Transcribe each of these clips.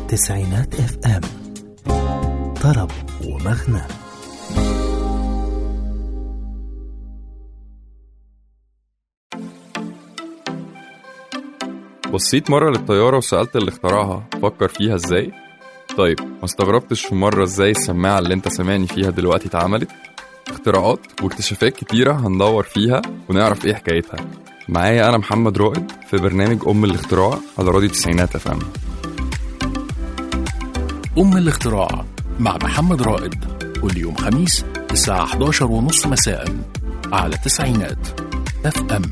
تسعينات اف ام طرب ومغنى بصيت مرة للطيارة وسألت اللي اخترعها فكر فيها ازاي؟ طيب ما استغربتش في مرة ازاي السماعة اللي انت سامعني فيها دلوقتي اتعملت؟ اختراعات واكتشافات كتيرة هندور فيها ونعرف ايه حكايتها معايا أنا محمد رائد في برنامج أم الاختراع على راديو تسعينات اف ام أم الاختراع مع محمد رائد كل يوم خميس الساعة 11 ونص مساء على تسعينات اف ام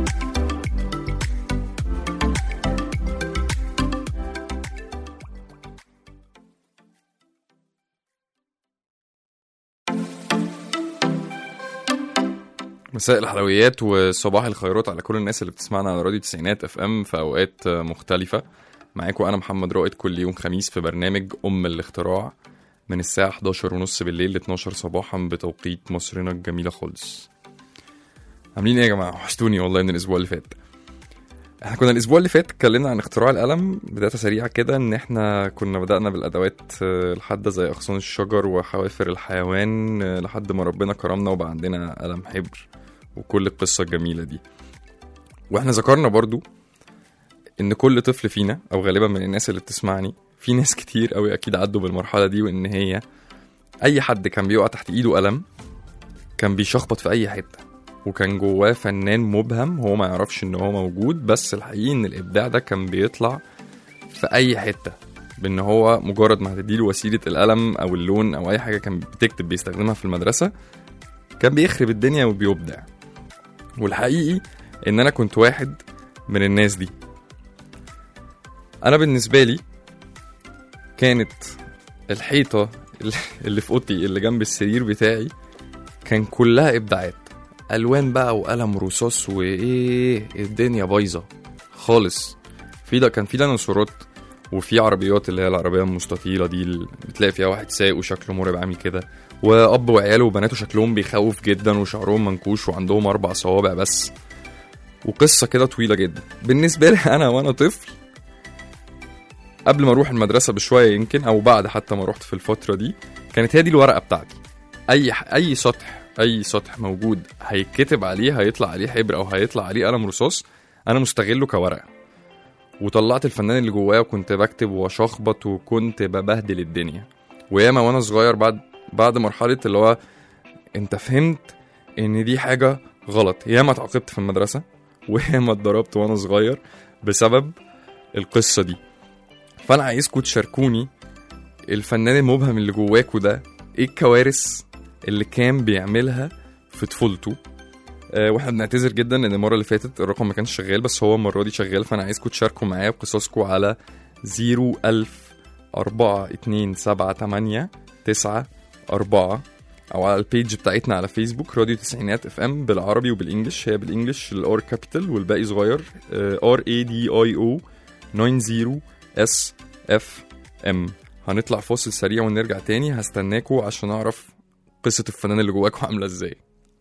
مساء الحلويات وصباح الخيرات على كل الناس اللي بتسمعنا على راديو تسعينات اف ام في اوقات مختلفة معاكم انا محمد رائد كل يوم خميس في برنامج ام الاختراع من الساعة 11 ونص بالليل ل 12 صباحا بتوقيت مصرنا الجميلة خالص عاملين ايه يا جماعة وحشتوني والله من الاسبوع اللي فات احنا كنا الاسبوع اللي فات اتكلمنا عن اختراع القلم بداية سريعة كده ان احنا كنا بدأنا بالادوات آه، الحادة زي اغصان الشجر وحوافر الحيوان آه، لحد ما ربنا كرمنا وبقى عندنا قلم حبر وكل القصة الجميلة دي واحنا ذكرنا برضو ان كل طفل فينا او غالبا من الناس اللي بتسمعني في ناس كتير قوي اكيد عدوا بالمرحلة دي وان هي اي حد كان بيقع تحت ايده قلم كان بيشخبط في اي حتة وكان جواه فنان مبهم هو ما يعرفش ان هو موجود بس الحقيقي ان الابداع ده كان بيطلع في اي حتة بان هو مجرد ما هتديله وسيلة القلم او اللون او اي حاجة كان بتكتب بيستخدمها في المدرسة كان بيخرب الدنيا وبيبدع والحقيقي ان انا كنت واحد من الناس دي انا بالنسبه لي كانت الحيطه اللي في اوضتي اللي جنب السرير بتاعي كان كلها ابداعات الوان بقى وقلم رصاص وايه الدنيا بايظه خالص في ده كان في ديناصورات وفي عربيات اللي هي العربيه المستطيله دي اللي بتلاقي فيها واحد سايق وشكله مرعب عامل كده واب وعياله وبناته شكلهم بيخوف جدا وشعرهم منكوش وعندهم اربع صوابع بس وقصه كده طويله جدا بالنسبه لي انا وانا طفل قبل ما اروح المدرسه بشويه يمكن او بعد حتى ما رحت في الفتره دي كانت هي دي الورقه بتاعتي اي اي سطح اي سطح موجود هيتكتب عليه هيطلع عليه حبر او هيطلع عليه قلم رصاص انا مستغله كورقه وطلعت الفنان اللي جوايا وكنت بكتب واشخبط وكنت ببهدل الدنيا وياما وانا صغير بعد بعد مرحله اللي هو انت فهمت ان دي حاجه غلط ياما اتعاقبت في المدرسه وياما اتضربت وانا صغير بسبب القصه دي فانا عايزكم تشاركوني الفنان المبهم اللي جواكوا ده ايه الكوارث اللي كان بيعملها في طفولته آه، واحنا بنعتذر جدا ان المره اللي فاتت الرقم ما كانش شغال بس هو المره دي شغال فانا عايزكم تشاركوا معايا بقصصكم على 01000 4 2 7 8 9 4 او على البيج بتاعتنا على فيسبوك راديو تسعينات اف ام بالعربي وبالانجلش هي بالانجلش الار كابيتال والباقي صغير ار اي دي اي او 90 اس اف ام هنطلع فاصل سريع ونرجع تاني هستناكوا عشان اعرف قصة الفنان اللي جواكوا عاملة ازاي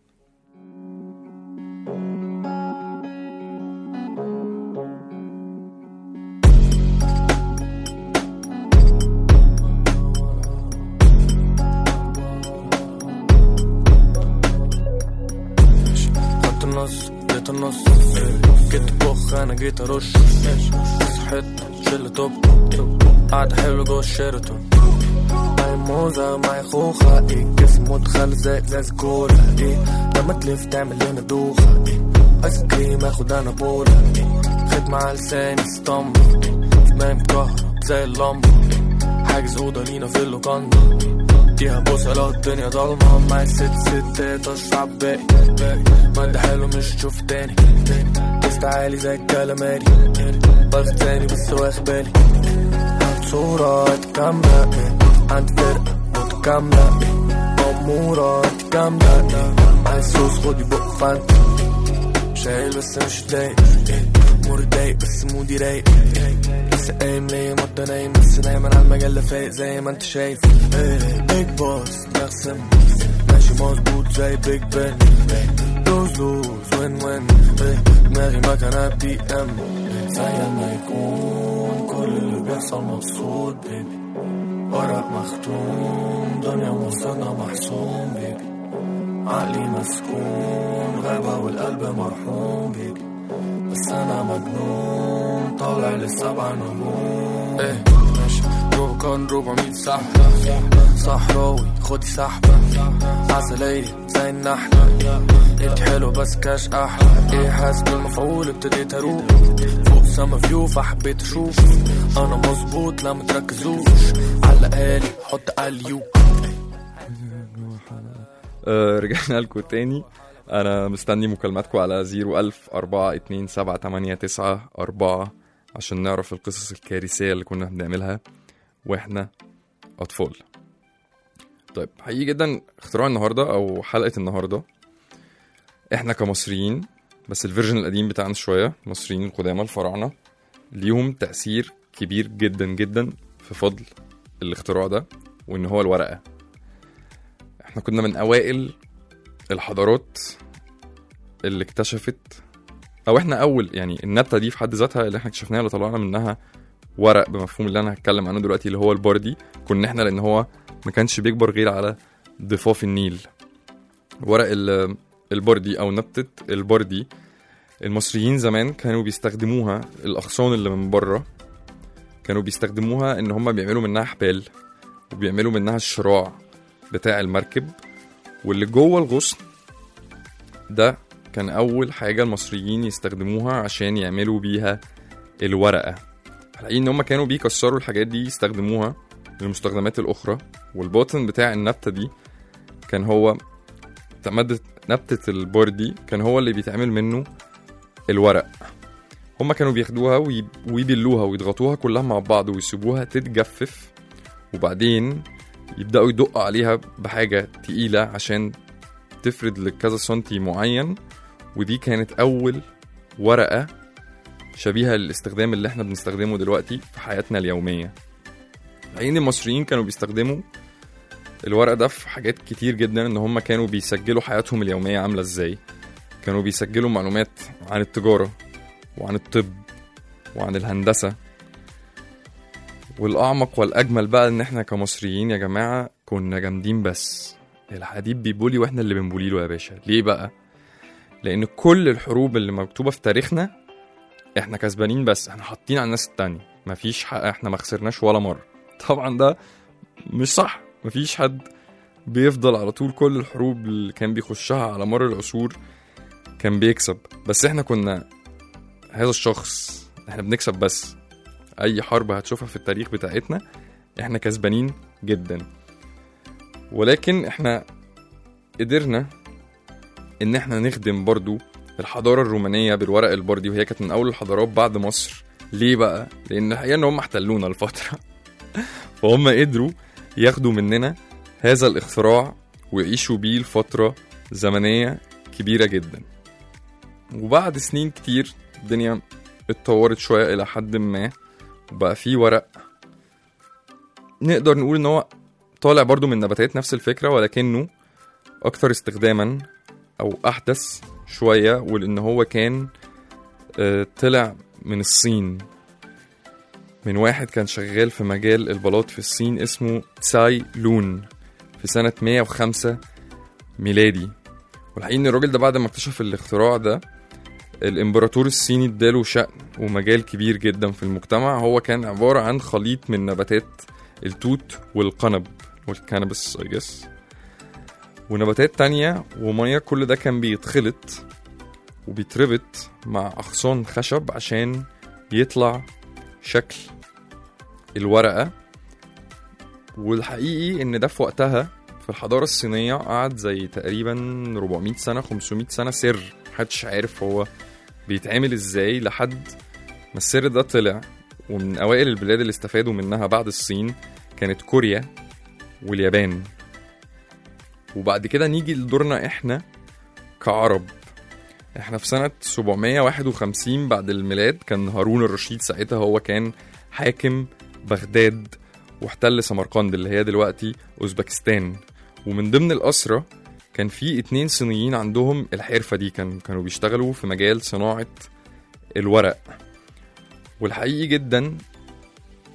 خدت النص جيت النص جيت بخ انا جيت ارش صحيت شلة توب قاعدة حلوة جوه الشيراتون معي موزة معي خوخة ايه جسم متخلف زي ازاز كولا ايه لما تلف تعمل لنا دوخة ايه ايس كريم اخد انا بولا ايه خدمة على لساني اسطمبة في دماغي مكهرب زي اللمبة إيه حاجز اوضة لينا في اللوكاندا اديها بوسة لو الدنيا ضلمة معايا ست ستات اشرب باقي باقي مادة حلو مش تشوف تاني تاني تست عالي زي الكلاماري باخد تاني بس واخد بالي عند صورة كاملة إيه. عند فرقة متكاملة إيه. أمورة كاملة إيه. عايز صوص خدي بق فانت شايل بس مش ضايق إيه. مور ضايق بس مودي رايق إيه. لسه قايم ليا مدة نايم بس دايما على المجلة فايق زي ما انت شايف إيه. بيج بوس نغسم ماشي مظبوط زي بيج بن إيه. لوز لوز وين وين إيه. دماغي مكنة بي ام زي ما يكون كل اللي بيحصل يحصل مقصود بيبي ورق مختوم دنيا ومصيرنا محسوم بيبي عقلي مسكون غابة والقلب مرحوم بيبي بس أنا مجنون طالع للسبع نجوم ايه ماشي روبكان 400 سحبة صحراوي خدي سحبة عسلية زي النحلة انت حلو بس كاش احلى ايه حاسس بالمفعول ابتديت اروح فوق سما فيو فحبيت اشوف انا مظبوط لا متركزوش علقها لي حط اليو آه، رجعنا لكم تاني انا مستني مكالماتكم على 01000 427 4 عشان نعرف القصص الكارثية اللي كنا بنعملها واحنا اطفال طيب حقيقي جدا اختراع النهارده او حلقة النهارده احنا كمصريين بس الفيرجن القديم بتاعنا شوية المصريين القدامى الفراعنة ليهم تأثير كبير جدا جدا في فضل الاختراع ده وان هو الورقة احنا كنا من اوائل الحضارات اللي اكتشفت او احنا اول يعني النبته دي في حد ذاتها اللي احنا اكتشفناها اللي طلعنا منها ورق بمفهوم اللي انا هتكلم عنه دلوقتي اللي هو البردي كنا احنا لان هو ما كانش بيكبر غير على ضفاف النيل ورق ال- البردي او نبته البردي المصريين زمان كانوا بيستخدموها الاغصان اللي من بره كانوا بيستخدموها ان هم بيعملوا منها حبال وبيعملوا منها الشراع بتاع المركب واللي جوه الغصن ده كان أول حاجة المصريين يستخدموها عشان يعملوا بيها الورقة الحقيقة إن هما كانوا بيكسروا الحاجات دي يستخدموها للمستخدمات الأخرى والباطن بتاع النبتة دي كان هو مادة نبتة البوردي كان هو اللي بيتعمل منه الورق هما كانوا بياخدوها وي- ويبلوها ويضغطوها كلها مع بعض ويسيبوها تتجفف وبعدين يبدأوا يدقوا عليها بحاجة تقيلة عشان تفرد لكذا سنتي معين ودي كانت أول ورقة شبيهة للاستخدام اللي احنا بنستخدمه دلوقتي في حياتنا اليومية الحقيقة إن المصريين كانوا بيستخدموا الورق ده في حاجات كتير جدا ان هم كانوا بيسجلوا حياتهم اليومية عاملة ازاي كانوا بيسجلوا معلومات عن التجارة وعن الطب وعن الهندسة والأعمق والأجمل بقى إن إحنا كمصريين يا جماعة كنا جامدين بس الحديد بيبولي وإحنا اللي بنبولي له يا باشا ليه بقى؟ لأن كل الحروب اللي مكتوبة في تاريخنا إحنا كسبانين بس إحنا حاطين على الناس التانية مفيش حق إحنا ما خسرناش ولا مرة طبعا ده مش صح مفيش حد بيفضل على طول كل الحروب اللي كان بيخشها على مر العصور كان بيكسب بس إحنا كنا هذا الشخص إحنا بنكسب بس اي حرب هتشوفها في التاريخ بتاعتنا احنا كسبانين جدا ولكن احنا قدرنا ان احنا نخدم برضو الحضارة الرومانية بالورق البردي وهي كانت من اول الحضارات بعد مصر ليه بقى؟ لان الحقيقة ان هم احتلونا الفترة فهم قدروا ياخدوا مننا هذا الاختراع ويعيشوا بيه لفترة زمنية كبيرة جدا وبعد سنين كتير الدنيا اتطورت شوية إلى حد ما وبقى فيه ورق نقدر نقول ان هو طالع برضو من نباتات نفس الفكرة ولكنه اكثر استخداما او احدث شوية ولان هو كان آه، طلع من الصين من واحد كان شغال في مجال البلاط في الصين اسمه تساي لون في سنة 105 ميلادي والحقيقة ان الراجل ده بعد ما اكتشف الاختراع ده الامبراطور الصيني اداله شأن ومجال كبير جدا في المجتمع هو كان عبارة عن خليط من نباتات التوت والقنب والكانبس I guess ونباتات تانية ومية كل ده كان بيتخلط وبيتربط مع أغصان خشب عشان يطلع شكل الورقة والحقيقي إن ده في وقتها في الحضارة الصينية قعد زي تقريبا 400 سنة 500 سنة سر محدش عارف هو بيتعمل ازاي لحد ما السر ده طلع ومن اوائل البلاد اللي استفادوا منها بعد الصين كانت كوريا واليابان وبعد كده نيجي لدورنا احنا كعرب احنا في سنة 751 بعد الميلاد كان هارون الرشيد ساعتها هو كان حاكم بغداد واحتل سمرقند اللي هي دلوقتي اوزبكستان ومن ضمن الأسرة كان في اتنين صينيين عندهم الحرفة دي كان كانوا بيشتغلوا في مجال صناعة الورق والحقيقي جدا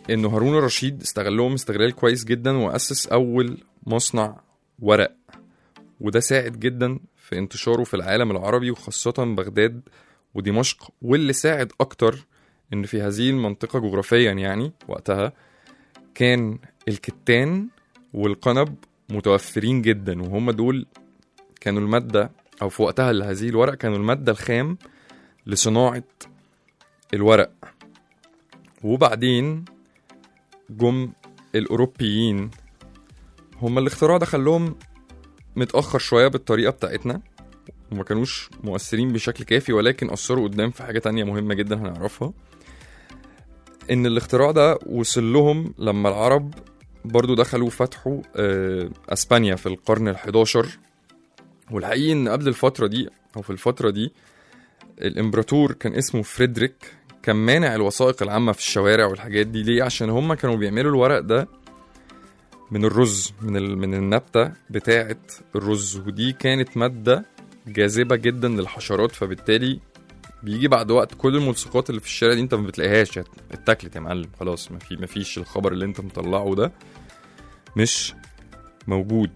انه هارون الرشيد استغلهم استغلال كويس جدا واسس اول مصنع ورق وده ساعد جدا في انتشاره في العالم العربي وخاصة بغداد ودمشق واللي ساعد اكتر ان في هذه المنطقة جغرافيا يعني وقتها كان الكتان والقنب متوفرين جدا وهم دول كانوا المادة او في وقتها لهذه الورق كانوا المادة الخام لصناعة الورق وبعدين جم الأوروبيين هما الاختراع ده خلوهم متأخر شوية بالطريقة بتاعتنا وما كانوش مؤثرين بشكل كافي ولكن أثروا قدام في حاجة تانية مهمة جدا هنعرفها إن الاختراع ده وصل لهم لما العرب برضو دخلوا فتحوا آه، أسبانيا في القرن الحداشر والحقيقي إن قبل الفترة دي أو في الفترة دي الإمبراطور كان اسمه فريدريك كان مانع الوثائق العامة في الشوارع والحاجات دي ليه عشان هم كانوا بيعملوا الورق ده من الرز من ال... من النبتة بتاعة الرز ودي كانت مادة جاذبة جدا للحشرات فبالتالي بيجي بعد وقت كل الملصقات اللي في الشارع دي انت ما بتلاقيهاش اتاكلت يا معلم خلاص ما في ما فيش الخبر اللي انت مطلعه ده مش موجود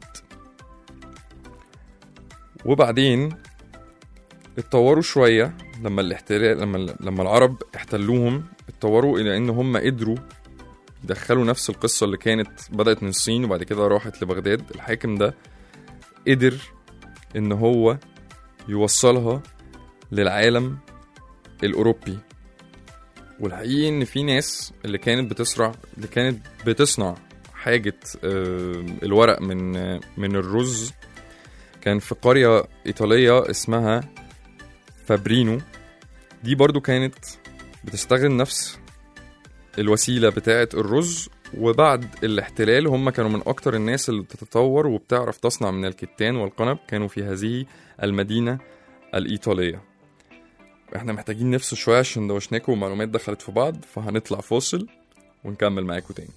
وبعدين اتطوروا شويه لما الاحتلال لما لما العرب احتلوهم اتطوروا الى ان هم قدروا يدخلوا نفس القصه اللي كانت بدات من الصين وبعد كده راحت لبغداد الحاكم ده قدر ان هو يوصلها للعالم الاوروبي والحقيقي ان في ناس اللي كانت بتسرع اللي كانت بتصنع حاجه آه، الورق من آه، من الرز كان في قريه ايطاليه اسمها فابرينو دي برضو كانت بتستخدم نفس الوسيلة بتاعة الرز وبعد الاحتلال هم كانوا من أكتر الناس اللي بتتطور وبتعرف تصنع من الكتان والقنب كانوا في هذه المدينة الإيطالية احنا محتاجين نفصل شوية عشان دوشناكم ومعلومات دخلت في بعض فهنطلع فاصل ونكمل معاكم تاني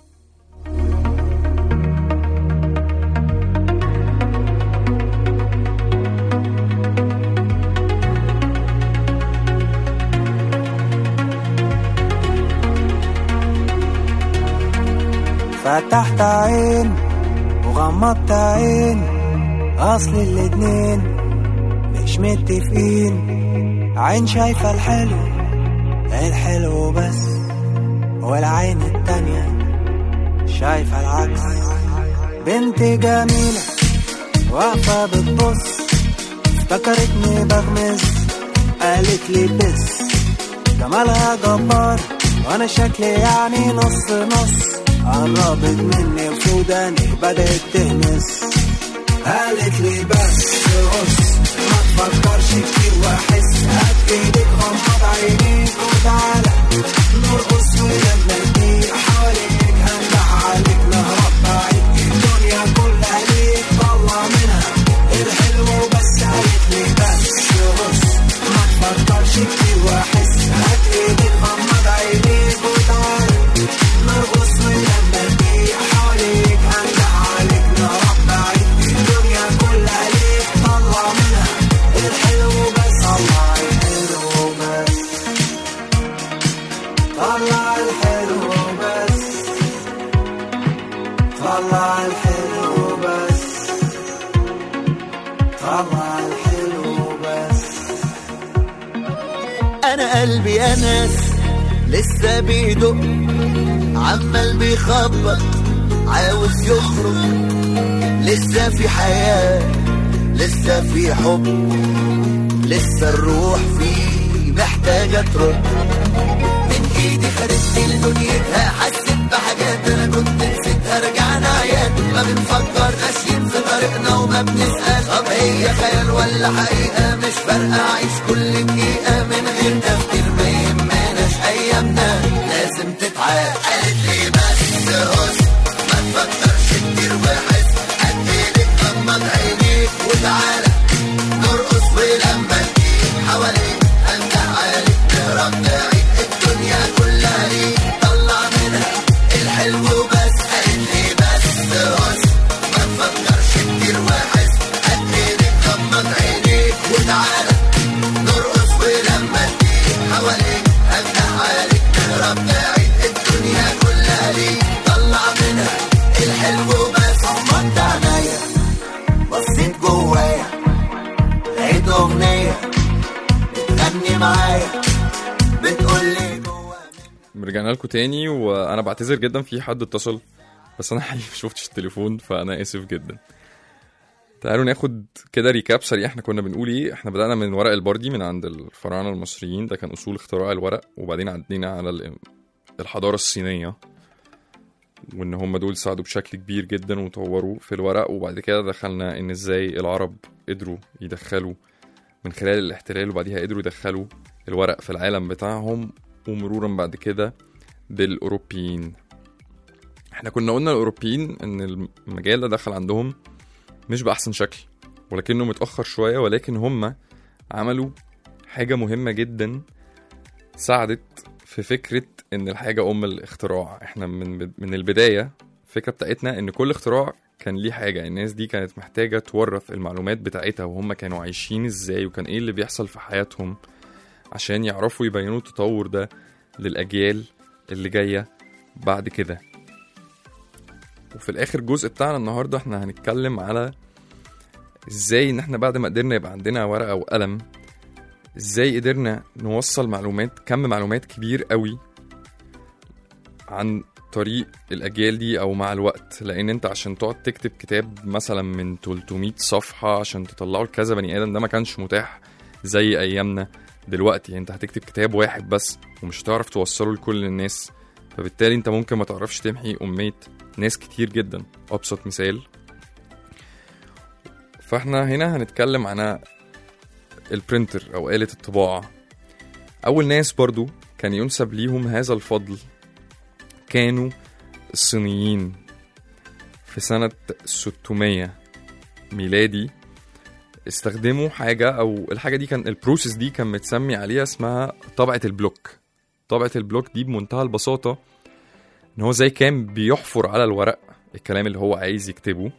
فتحت عين وغمضت عين اصل الاتنين مش متفقين عين شايفة الحلو الحلو بس والعين التانية شايفة العكس بنت جميلة واقفة بتبص افتكرتني بغمز قالت لي بس جمالها جبار وانا شكلي يعني نص نص قربت مني وسوداني بدأت تهمس قالت لي بس بص ما تفكرش كتير واحس هات ايدك غمض عينيك وتعالى نرقص ولما نطير حواليك هندح عليك نهرب بعيد الدنيا كلها ليك طلع منها الحلو بس قالت لي بس بص ما تفكرش كتير واحس هات ايدك غمض عينيك وتعالى نرقص ولما نطير حواليك هندح عليك نهرب بعيد الدنيا كلها ليك طلع منها الحلو بس طلع الحلو بس طلع الحلو بس طلع الحلو بس طلع الحلو بس انا قلبي يا ناس لسه بيدق عمال بيخبط عاوز يخرج لسه في حياة لسه في حب لسه الروح فيه محتاجة ترد من ايدي خدتني لدنيتها حسيت بحاجات انا كنت نسيتها رجعنا عياد ما بنفكر ماشيين في طريقنا وما بنسأل طب هي خيال ولا حقيقة مش فارقة عيش كل دقيقة من غير تفكير ما يهمناش ايامنا لازم تتعاد قالت لي بس هس ما تفكرش كتير وحس قد ايدك غمض عينيك وتعالى نرقص ولما تجيب حواليك انت عالي نهرب بعيد الدنيا كلها ليك طلع منها الحلو بس قالت لي بس هس ما تفكرش كتير وحس قد ايدك غمض عينيك وتعالى نرقص ولما تجيب حواليك انت عالي نهرب بعيد الدنيا كلها رجعنا لكم تاني وانا بعتذر جدا في حد اتصل بس انا حقيقي ما شفتش التليفون فانا اسف جدا تعالوا ناخد كده ريكاب سريع احنا كنا بنقول ايه احنا بدأنا من ورق البردي من عند الفراعنة المصريين ده كان اصول اختراع الورق وبعدين عدينا على ال- الحضارة الصينية وان هم دول ساعدوا بشكل كبير جدا وطوروا في الورق وبعد كده دخلنا ان ازاي العرب قدروا يدخلوا من خلال الاحتلال وبعديها قدروا يدخلوا الورق في العالم بتاعهم ومرورا بعد كده بالاوروبيين احنا كنا قلنا الاوروبيين ان المجال ده دخل عندهم مش باحسن شكل ولكنه متاخر شويه ولكن هم عملوا حاجه مهمه جدا ساعدت في فكره ان الحاجه ام الاختراع احنا من من البدايه الفكره بتاعتنا ان كل اختراع كان ليه حاجه الناس دي كانت محتاجه تورث المعلومات بتاعتها وهم كانوا عايشين ازاي وكان ايه اللي بيحصل في حياتهم عشان يعرفوا يبينوا التطور ده للاجيال اللي جايه بعد كده وفي الاخر الجزء بتاعنا النهارده احنا هنتكلم على ازاي ان احنا بعد ما قدرنا يبقى عندنا ورقه وقلم ازاي قدرنا نوصل معلومات كم معلومات كبير قوي عن طريق الاجيال دي او مع الوقت لان انت عشان تقعد تكتب كتاب مثلا من 300 صفحه عشان تطلعه لكذا بني ادم ده ما كانش متاح زي ايامنا دلوقتي انت هتكتب كتاب واحد بس ومش هتعرف توصله لكل الناس فبالتالي انت ممكن ما تعرفش تمحي اميه ناس كتير جدا ابسط مثال فاحنا هنا هنتكلم عن البرينتر او آلة الطباعة اول ناس برضو كان ينسب ليهم هذا الفضل كانوا الصينيين في سنة 600 ميلادي استخدموا حاجة أو الحاجة دي كان البروسيس دي كان متسمي عليها اسمها طبعة البلوك طبعة البلوك دي بمنتهى البساطة إن هو زي كان بيحفر على الورق الكلام اللي هو عايز يكتبه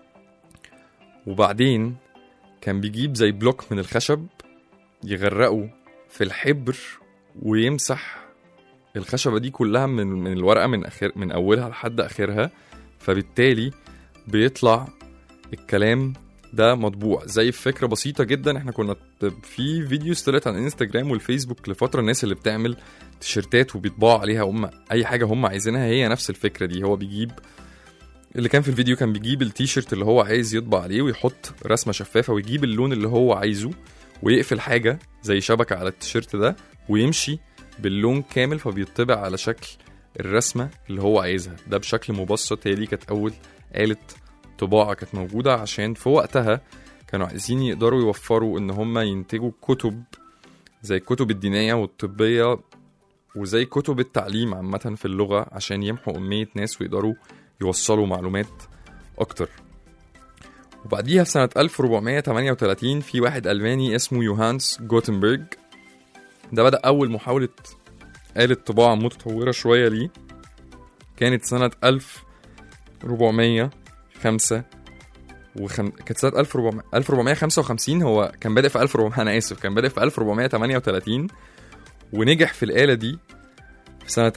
وبعدين كان بيجيب زي بلوك من الخشب يغرقه في الحبر ويمسح الخشبة دي كلها من من الورقة من آخر من أولها لحد آخرها فبالتالي بيطلع الكلام ده مطبوع زي فكرة بسيطة جدا احنا كنا في فيديوز طلعت على الانستجرام والفيسبوك لفترة الناس اللي بتعمل تيشيرتات وبيطبعوا عليها هم اي حاجة هم عايزينها هي نفس الفكرة دي هو بيجيب اللي كان في الفيديو كان بيجيب التيشيرت اللي هو عايز يطبع عليه ويحط رسمة شفافة ويجيب اللون اللي هو عايزه ويقفل حاجة زي شبكة على التيشيرت ده ويمشي باللون كامل فبيطبع على شكل الرسمة اللي هو عايزها ده بشكل مبسط هي دي كانت أول آلة طباعة كانت موجودة عشان في وقتها كانوا عايزين يقدروا يوفروا إن هم ينتجوا كتب زي الكتب الدينية والطبية وزي كتب التعليم عامة في اللغة عشان يمحوا أمية ناس ويقدروا يوصلوا معلومات أكتر وبعديها في سنة 1438 في واحد ألماني اسمه يوهانس جوتنبرج ده بدأ أول محاولة آلة طباعة متطورة شوية ليه كانت سنة 1405 وخم... كانت سنة 1400 1455 هو كان بادئ في 1400 أنا آسف كان بادئ في 1438 ونجح في الآلة دي في سنة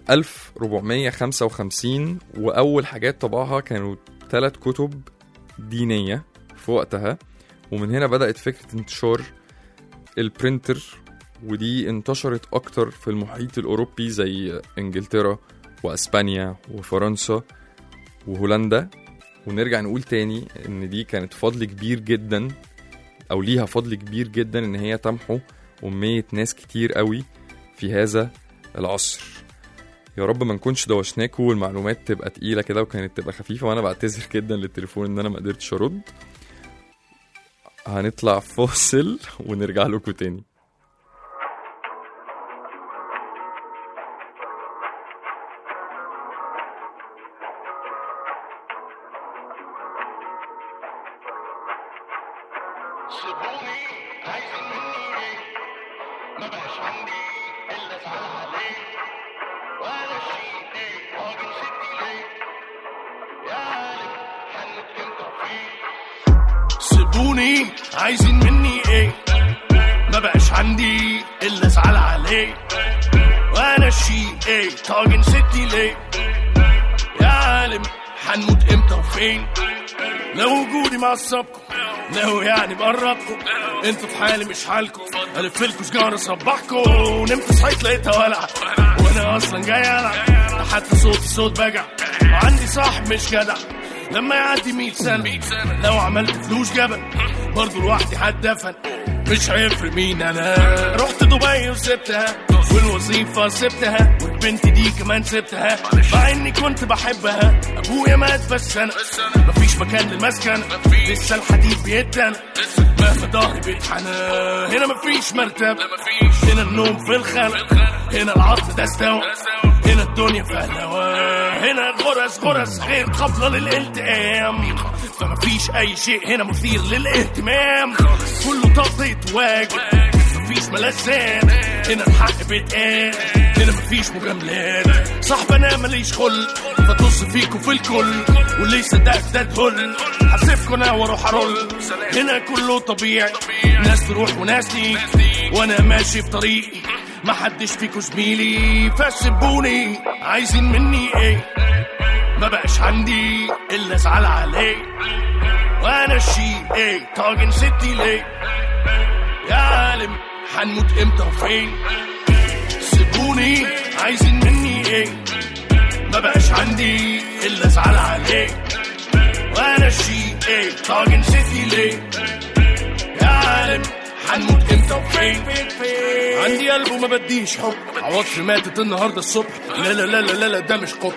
1455 وأول حاجات طبعها كانوا ثلاث كتب دينية في وقتها ومن هنا بدأت فكرة انتشار البرينتر ودي انتشرت أكتر في المحيط الأوروبي زي إنجلترا وأسبانيا وفرنسا وهولندا ونرجع نقول تاني إن دي كانت فضل كبير جدا أو ليها فضل كبير جدا إن هي تمحو أمية ناس كتير قوي في هذا العصر يا رب ما نكونش دوشناكوا والمعلومات تبقى تقيلة كده وكانت تبقى خفيفة وأنا بعتذر جدا للتليفون إن أنا ما قدرتش أرد هنطلع فاصل ونرجع لكم تاني سيبوني عايزين مني ايه ما بقاش عندي الا ازعل عليه ولا شيء ايه راجل ستي ليه يا عالم حنت انت فين سيبوني عايزين مني ايه ما بقاش عندي الا ازعل عليه وانا شيء ايه طاجن ستي ليه يا عالم حنموت امتى وفين لو وجودي معصبكم لو يعني بقربكم انتوا في حالي مش حالكم الف لكم سجاره صبحكم نمت صحيت لقيتها ولعه وانا اصلا جاي العب ده حتى صوتي صوت بجع وعندي صاحب مش جدع لما يعدي 100 سنة لو عملت فلوس جبل برضه لوحدي هتدفن مش هيفرق مين انا رحت دبي وسبتها والوظيفة سبتها والبنت دي كمان سبتها مع اني كنت بحبها ابويا مات بس انا مفيش مكان للمسكن لسه الحديد بيتنا مهما ظهري بيتحنى هنا مفيش مرتب هنا النوم في الخلق هنا العصر ده استوى هنا الدنيا فهلوة هنا غرز غرز غير قابلة للالتئام فمفيش أي شيء هنا مثير للاهتمام كله تغطية واجب مفيش ملذات هنا الحق بيتقال هنا مفيش مجاملات صاحب انا ماليش خل فطص فيكوا في الكل واللي يصدقك ده تهل هسيبكوا انا واروح ارول هنا كله طبيعي ناس تروح وناس تيجي وانا ماشي في طريقي محدش فيكوا زميلي فسبوني عايزين مني ايه ما بقاش عندي الا ازعل عليه وانا الشيء ايه طاجن ستي ليه يا عالم هنموت امتى وفين سيبوني عايزين مني ايه ما بقاش عندي الا ازعل عليه وانا الشيء ايه طاجن ستي ليه يا عالم هنموت امتى وفين عندي قلب وما بديش حب عواطفي ماتت النهارده الصبح لا لا لا لا لا, لا ده مش قبح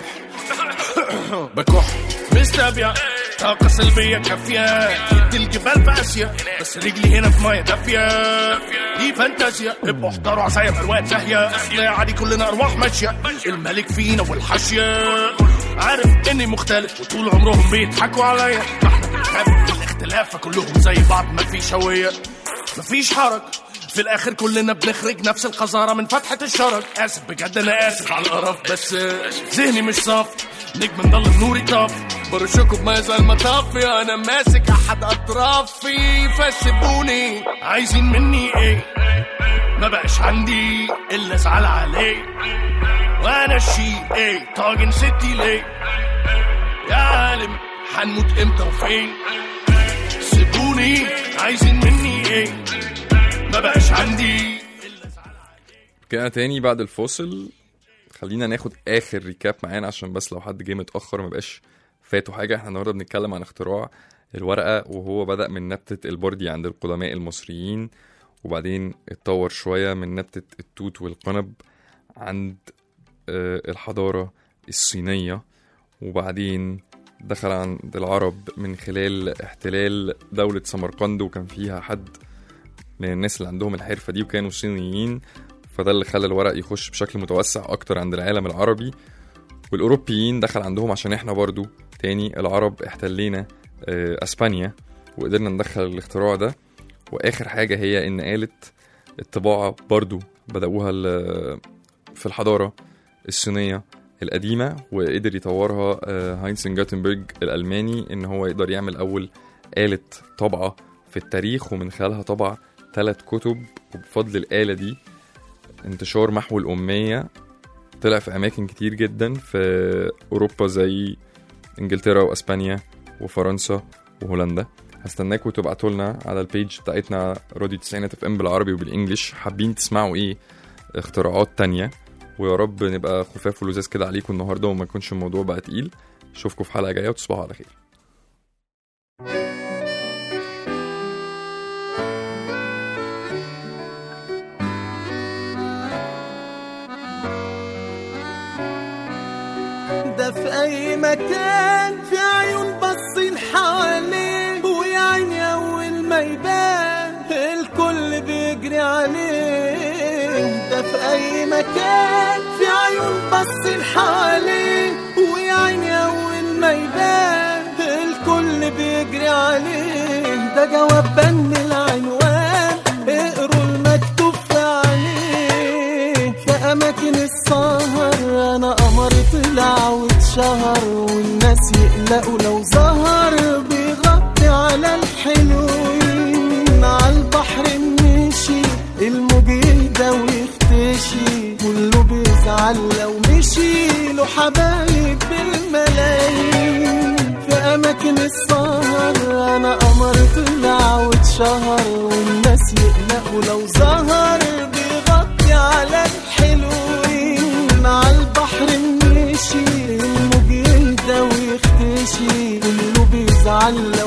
بكح مستبيع طاقة سلبية كافية جبت الجبال في آسيا بس رجلي هنا في مية دافية دي فانتازيا ابقوا احضروا عصايا بألوان زاهية احنا عادي كلنا أرواح ماشية الملك فينا والحاشية عارف إني مختلف وطول عمرهم بيضحكوا عليا ما احنا بنخاف من الاختلاف فكلهم زي بعض مفيش هوية مفيش حرج في الاخر كلنا بنخرج نفس القذارة من فتحة الشرج اسف بجد انا اسف على القرف بس ذهني مش صافي نجم مضلم نوري طافي برشكوا بمية زي المطافي انا ماسك احد اطرافي فسيبوني عايزين مني ايه ما بقاش عندي الا ازعل عليه وانا الشيء ايه طاجن ستي ليه يا عالم هنموت امتى وفين سيبوني عايزين مني ايه ما بقاش عندي رجعنا تاني بعد الفاصل خلينا ناخد اخر ريكاب معانا عشان بس لو حد جه متاخر ما بقاش فاته حاجه احنا النهارده بنتكلم عن اختراع الورقه وهو بدا من نبته البردي عند القدماء المصريين وبعدين اتطور شويه من نبته التوت والقنب عند آه، الحضاره الصينيه وبعدين دخل عند العرب من خلال احتلال دولة سمرقند وكان فيها حد من الناس اللي عندهم الحرفة دي وكانوا صينيين فده اللي خلى الورق يخش بشكل متوسع أكتر عند العالم العربي والأوروبيين دخل عندهم عشان احنا برضو تاني العرب احتلينا آه، أسبانيا وقدرنا ندخل الاختراع ده وآخر حاجة هي إن آلة الطباعة برضو بدأوها ال- في الحضارة الصينية القديمة وقدر يطورها آه، هاينسن جاتنبرج الألماني إن هو يقدر يعمل أول آلة طبعة في التاريخ ومن خلالها طبع ثلاث كتب وبفضل الآلة دي انتشار محو الأمية طلع في أماكن كتير جدا في أوروبا زي إنجلترا وأسبانيا وفرنسا وهولندا هستناكم تبعتوا لنا على البيج بتاعتنا راديو 90 اف ام بالعربي وبالانجلش حابين تسمعوا ايه اختراعات تانية ويا رب نبقى خفاف ولذاذ كده عليكم النهارده وما يكونش الموضوع بقى تقيل اشوفكم في حلقه جايه وتصبحوا على خير ده في اي مكان في عيون باصين حواليه ويا عيني اول ما يبان الكل بيجري عليه ده في اي مكان في عيون باصين حواليه ويا عيني اول ما يبان الكل بيجري عليه ده جواب بن العنوان اقروا المكتوب في عليه في اماكن السهر انا قمر طلع واتشهر والناس يقلقوا لو ظهر بيغطي على الحلوين على البحر مشي الموج يهدى ويختشي كله بيزعل لو مشي له حبايب بالملايين في اماكن السهر انا قمر طلع واتشهر والناس يقلقوا لو ظهر بيغطي على الحلوين علق